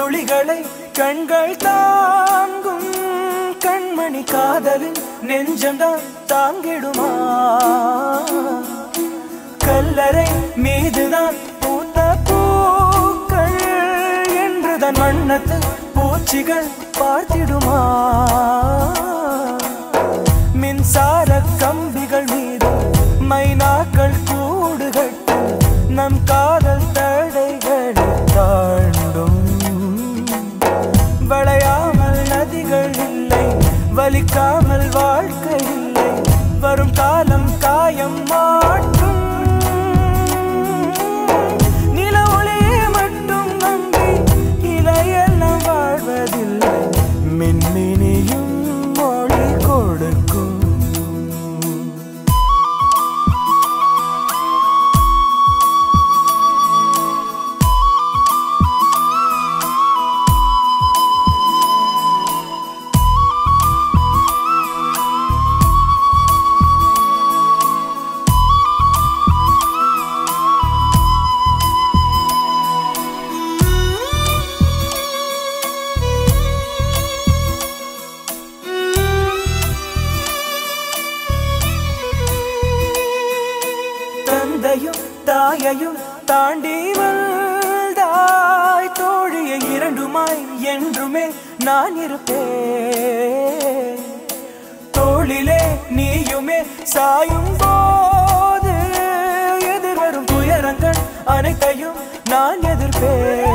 துளிகளை கண்கள் தாங்கும் கண்மணி காதலின் நெஞ்சம்தான் தாங்கிடுமா கல்லறை மீதுதான் பூத்த பூக்கள் என்றுதான் வண்ணத்து பூச்சிகள் பார்த்திடுமா மின்சார கம்பிகள் மீது மைனாக்கள் கூடு கட்டு நம் காதல் தடைகளை தாண்டும் வளையாமல் நதிகள் இல்லை வலிக்காமல் வாழ்க்கை இல்லை வரும் காலம் காயம் மாற்றும் நில ஒளியை மட்டும் நம்பி இலையெல்லாம் வாழ்வதில்லை மின்மினியும் மொழி கொடுக்கும் தந்தையும் தாயையும் தாண்டி வந்தாய் தோழியை இரண்டுமாய் என்றுமே நான் இருப்பேன் தோளிலே நீயுமே சாயும் போது எதிர்வரும் துயரங்கள் அனைத்தையும் நான் எதிர்ப்பேன்